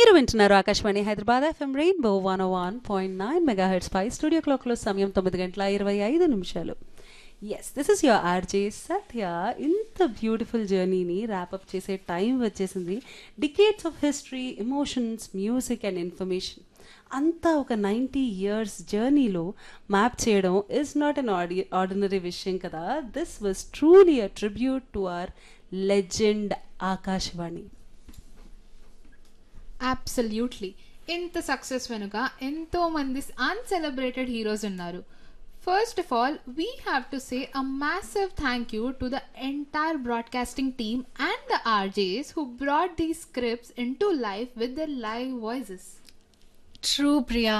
మీరు వింటున్నారు Akashvani Hyderabad FM rainbow one one point nine megahertz పై స్టూడియో క్లాక్లో సమయం తొమ్మిది గంటల ఇరవై ఐదు నిమిషాలు yes this is your RJ Satya ఇంత బ్యూటిఫుల్ జర్నీని ర్యాపప్ చేసే టైం వచ్చేసింది decades of history emotions music and information అంతా ఒక నైంటీ ఇయర్స్ జర్నీలో మ్యాప్ చేయడం ఇస్ నాట్ అన్ ఆడి ఆర్డినరీ విషయం కదా this was truly a tribute to our legend Akashvani absolutely ఇంత సక్సెస్ వెనుక ఎంతో మంది అన్సెలబ్రేటెడ్ హీరోస్ ఉన్నారు first of all we have to say a massive thank you to the entire broadcasting team and the RJs who brought these scripts into life with the live voices True, Priya.